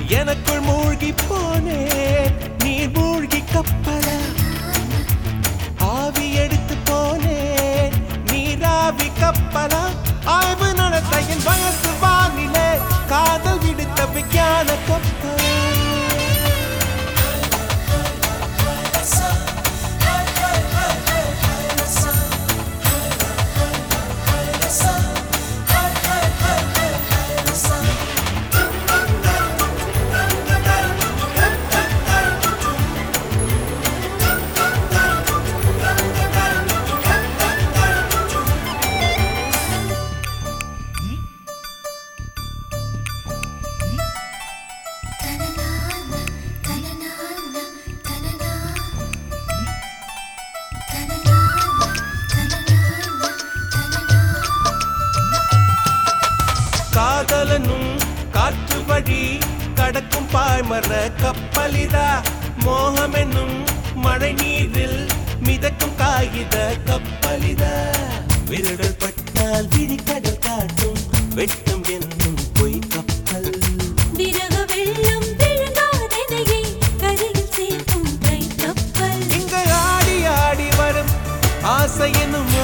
எனக்குள் மூழ்கி போனே நீ மூழ்கி கப்பல ஆவி எடுத்து போனே நீராவி கப்பலா ஆய்வு நடத்த என் வயசு வானிலே காதல் விடுத்த விஞ்ஞான கப்பல் காதலனும் காற்று வழி கடக்கும் பாய்மர கப்பலிதா மோகம் என்னும் மழை நீரில் மிதக்கும் காகித கப்பலிதா விரடல் பட்டால் விழிக்கடல் காட்டும் வெட்டம் என்னும் பொய் கப்பல் விரக வெள்ளம் விழுங்காதெனையே கரையில் சேர்க்கும் கைக்கப்பல் இங்கு ஆடி ஆடி வரும் ஆசை என்னும்